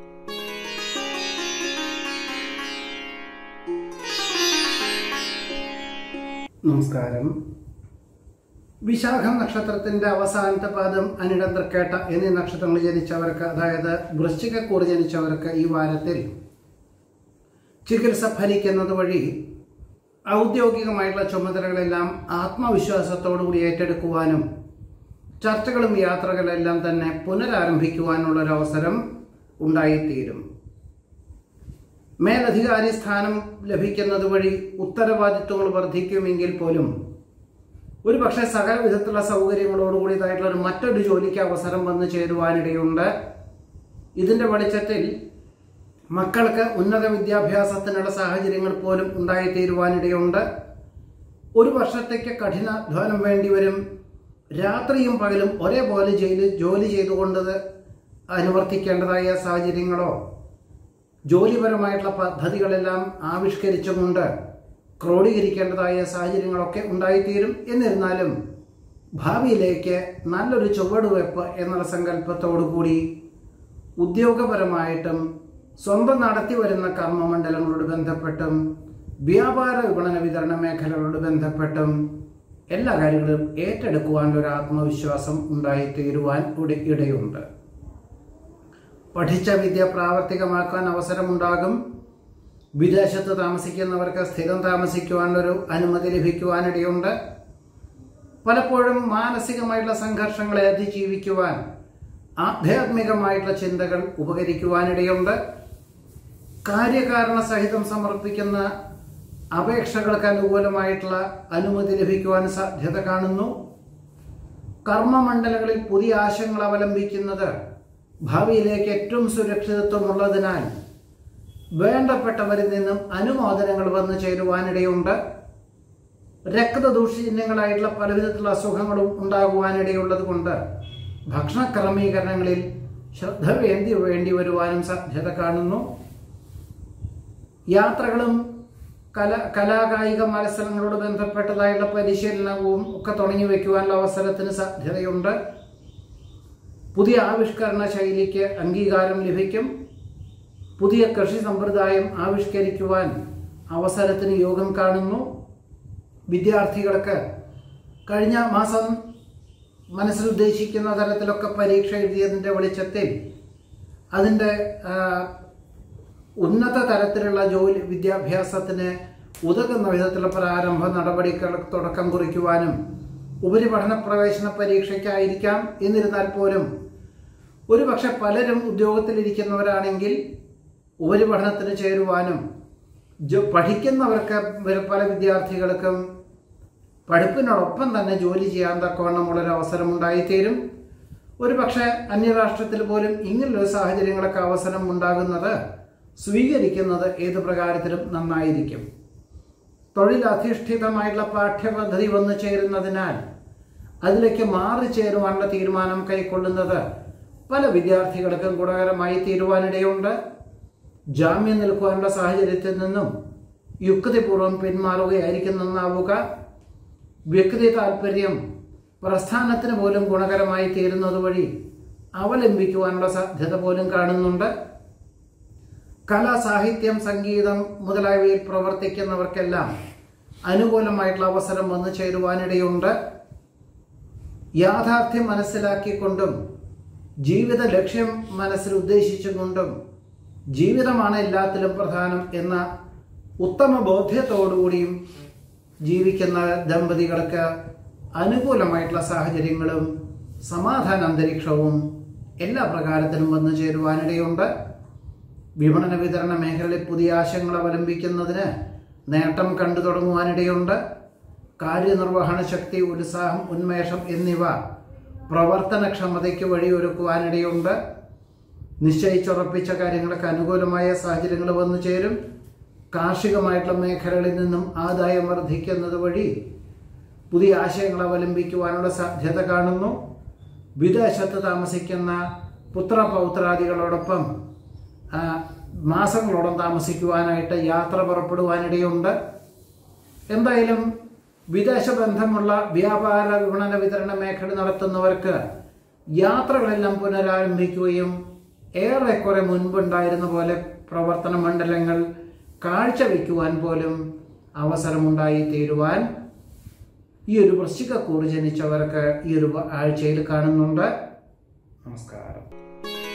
നമസ്കാരം വിശാഖം നക്ഷത്രത്തിന്റെ അവസാനത്തെ പാദം അനിടം തൃക്കേട്ട എന്നീ നക്ഷത്രങ്ങൾ ജനിച്ചവർക്ക് അതായത് വൃശ്ചികക്കൂർ ജനിച്ചവർക്ക് ഈ വാരത്തിൽ ചികിത്സ ഫലിക്കുന്നത് വഴി ഔദ്യോഗികമായിട്ടുള്ള ചുമതലകളെല്ലാം ആത്മവിശ്വാസത്തോടുകൂടി ഏറ്റെടുക്കുവാനും ചർച്ചകളും യാത്രകളെല്ലാം തന്നെ പുനരാരംഭിക്കുവാനുള്ള ഒരു അവസരം ഉണ്ടായിത്തീരും മേലധികാരി സ്ഥാനം ലഭിക്കുന്നത് വഴി ഉത്തരവാദിത്വങ്ങൾ വർദ്ധിക്കുമെങ്കിൽ പോലും ഒരു പക്ഷേ സകല വിധത്തിലുള്ള സൗകര്യങ്ങളോടുകൂടിയതായിട്ടുള്ള ഒരു മറ്റൊരു ജോലിക്ക് അവസരം വന്നു ചേരുവാനിടയുണ്ട് ഇതിന്റെ വെളിച്ചത്തിൽ മക്കൾക്ക് ഉന്നത വിദ്യാഭ്യാസത്തിനുള്ള സാഹചര്യങ്ങൾ പോലും ഉണ്ടായിത്തീരുവാനിടയുണ്ട് ഒരു വർഷത്തേക്ക് കഠിനാധ്വാനം വേണ്ടിവരും രാത്രിയും പകലും ഒരേപോലെ ജയിലിൽ ജോലി ചെയ്തുകൊണ്ട് അനുവർത്തിക്കേണ്ടതായ സാഹചര്യങ്ങളോ ജോലിപരമായിട്ടുള്ള പദ്ധതികളെല്ലാം ആവിഷ്കരിച്ചുകൊണ്ട് ക്രോഡീകരിക്കേണ്ടതായ സാഹചര്യങ്ങളൊക്കെ ഉണ്ടായിത്തീരും എന്നിരുന്നാലും ഭാവിയിലേക്ക് നല്ലൊരു ചുവടുവെപ്പ് എന്നുള്ള സങ്കല്പത്തോടു കൂടി ഉദ്യോഗപരമായിട്ടും സ്വന്തം നടത്തി വരുന്ന കർമ്മമണ്ഡലങ്ങളോട് ബന്ധപ്പെട്ടും വ്യാപാര വിപണന വിതരണ മേഖലകളോട് ബന്ധപ്പെട്ടും എല്ലാ കാര്യങ്ങളും ഏറ്റെടുക്കുവാനുള്ള ഒരു ആത്മവിശ്വാസം ഉണ്ടായിത്തീരുവാൻ ഇട- ഇടയുണ്ട് പഠിച്ച വിദ്യ പ്രാവർത്തികമാക്കാൻ അവസരമുണ്ടാകും വിദേശത്ത് താമസിക്കുന്നവർക്ക് സ്ഥിരം താമസിക്കുവാനൊരു അനുമതി ലഭിക്കുവാനിടയുണ്ട് പലപ്പോഴും മാനസികമായിട്ടുള്ള സംഘർഷങ്ങളെ അതിജീവിക്കുവാൻ ആധ്യാത്മികമായിട്ടുള്ള ചിന്തകൾ ഉപകരിക്കുവാനിടയുണ്ട് കാര്യകാരണ സഹിതം സമർപ്പിക്കുന്ന അപേക്ഷകൾക്ക് അനുകൂലമായിട്ടുള്ള അനുമതി ലഭിക്കുവാൻ സാധ്യത കാണുന്നു കർമ്മമണ്ഡലങ്ങളിൽ പുതിയ ആശയങ്ങൾ അവലംബിക്കുന്നത് ഭാവിയിലേക്ക് ഏറ്റവും സുരക്ഷിതത്വമുള്ളതിനാൽ വേണ്ടപ്പെട്ടവരിൽ നിന്നും അനുമോദനങ്ങൾ വന്നു ചേരുവാനിടയുണ്ട് രക്തദൂഷ്യജന്യങ്ങളായിട്ടുള്ള പലവിധത്തിലുള്ള അസുഖങ്ങളും ഉണ്ടാകുവാനിടയുള്ളത് കൊണ്ട് ഭക്ഷണ ക്രമീകരണങ്ങളിൽ ശ്രദ്ധ വേണ്ടി വേണ്ടി വരുവാനും സാധ്യത കാണുന്നു യാത്രകളും കല കലാകായിക മത്സരങ്ങളോട് ബന്ധപ്പെട്ടതായുള്ള പരിശീലനവും ഒക്കെ തുടങ്ങി വെക്കുവാനുള്ള അവസരത്തിന് സാധ്യതയുണ്ട് പുതിയ ആവിഷ്കരണ ശൈലിക്ക് അംഗീകാരം ലഭിക്കും പുതിയ കൃഷി സമ്പ്രദായം ആവിഷ്കരിക്കുവാൻ അവസരത്തിന് യോഗം കാണുന്നു വിദ്യാർത്ഥികൾക്ക് കഴിഞ്ഞ മാസം മനസ്സിൽ ഉദ്ദേശിക്കുന്ന തരത്തിലൊക്കെ പരീക്ഷ എഴുതിയതിൻ്റെ വെളിച്ചത്തിൽ അതിൻ്റെ ആ, ഉന്നത തരത്തിലുള്ള ജോലി വിദ്യാഭ്യാസത്തിന് ഉതകുന്ന വിധത്തിലുള്ള പ്രാരംഭ നടപടികൾ തുടക്കം കുറിക്കുവാനും ഉപരിപഠന പ്രവേശന പരീക്ഷയ്ക്കായിരിക്കാം എന്നിരുന്നാൽ പോലും ഒരുപക്ഷെ പലരും ഉദ്യോഗത്തിലിരിക്കുന്നവരാണെങ്കിൽ ഉപരിപഠനത്തിന് ചേരുവാനും ജോ- പഠിക്കുന്നവർക്ക് വരെ പല വിദ്യാർത്ഥികൾക്കും പഠിപ്പിനോടൊപ്പം തന്നെ ജോലി ചെയ്യാൻ തക്കവണ്ണമുള്ളൊരു അവസരം ഉണ്ടായിത്തീരും ഒരു പക്ഷേ അന്യരാഷ്ട്രത്തിൽ പോലും ഇങ്ങനെയുള്ള സാഹചര്യങ്ങളൊക്കെ അവസരം ഉണ്ടാകുന്നത് സ്വീകരിക്കുന്നത് ഏത് പ്രകാരത്തിലും നന്നായിരിക്കും തൊഴിലധിഷ്ഠിതമായിട്ടുള്ള പാഠ്യപദ്ധതി വന്നു ചേരുന്നതിനാൽ അതിലേക്ക് മാറി ചേരുവാനുള്ള തീരുമാനം കൈക്കൊള്ളുന്നത് പല വിദ്യാർത്ഥികൾക്കും ഗുണകരമായി തീരുവാനിടയുണ്ട് ജാമ്യം നിൽക്കുവാനുള്ള സാഹചര്യത്തിൽ നിന്നും യുക്തിപൂർവ്വം പിന്മാറുകയായിരിക്കും നന്നാവുക വ്യക്തി താല്പര്യം പ്രസ്ഥാനത്തിന് പോലും ഗുണകരമായി തീരുന്നത് വഴി അവലംബിക്കുവാനുള്ള സാധ്യത പോലും കാണുന്നുണ്ട് കല സാഹിത്യം സംഗീതം മുതലായവയിൽ പ്രവർത്തിക്കുന്നവർക്കെല്ലാം അനുകൂലമായിട്ടുള്ള അവസരം വന്നു ചേരുവാനിടയുണ്ട് യാഥാർത്ഥ്യം മനസ്സിലാക്കിക്കൊണ്ടും ജീവിത ലക്ഷ്യം മനസ്സിൽ ഉദ്ദേശിച്ചുകൊണ്ടും ജീവിതമാണ് എല്ലാത്തിലും പ്രധാനം എന്ന ഉത്തമ ബോധ്യത്തോടുകൂടിയും ജീവിക്കുന്ന ദമ്പതികൾക്ക് അനുകൂലമായിട്ടുള്ള സാഹചര്യങ്ങളും സമാധാന അന്തരീക്ഷവും എല്ലാ പ്രകാരത്തിലും വന്നു ചേരുവാനിടയുണ്ട് വിപണന വിതരണ മേഖലയിൽ പുതിയ ആശയങ്ങൾ അവലംബിക്കുന്നതിന് നേട്ടം കണ്ടു തുടങ്ങുവാനിടയുണ്ട് കാര്യനിർവഹണ ശക്തി ഉത്സാഹം ഉന്മേഷം എന്നിവ പ്രവർത്തനക്ഷമതയ്ക്ക് വഴിയൊരുക്കുവാനിടയുണ്ട് നിശ്ചയിച്ചുറപ്പിച്ച കാര്യങ്ങൾക്ക് അനുകൂലമായ സാഹചര്യങ്ങൾ വന്നു ചേരും കാർഷികമായിട്ടുള്ള മേഖലകളിൽ നിന്നും ആദായം വർദ്ധിക്കുന്നത് വഴി പുതിയ ആശയങ്ങൾ അവലംബിക്കുവാനുള്ള സാധ്യത കാണുന്നു വിദേശത്ത് താമസിക്കുന്ന പുത്രപൗത്രാദികളോടൊപ്പം ആ, മാസങ്ങളോളം താമസിക്കുവാനായിട്ട് യാത്ര പുറപ്പെടുവാനിടയുണ്ട് എന്തായാലും വിദേശ ബന്ധമുള്ള വ്യാപാര വിപണന വിതരണ മേഖല നടത്തുന്നവർക്ക് യാത്രകളെല്ലാം പുനരാരംഭിക്കുകയും ഏറെക്കുറെ മുൻപുണ്ടായിരുന്ന പോലെ പ്രവർത്തന മണ്ഡലങ്ങൾ കാഴ്ചവെക്കുവാൻ പോലും അവസരമുണ്ടായി തീരുവാൻ ഈ ഒരു വൃശ്ചികക്കൂറ് ജനിച്ചവർക്ക് ഈ ഒരു ആഴ്ചയിൽ കാണുന്നുണ്ട് നമസ്കാരം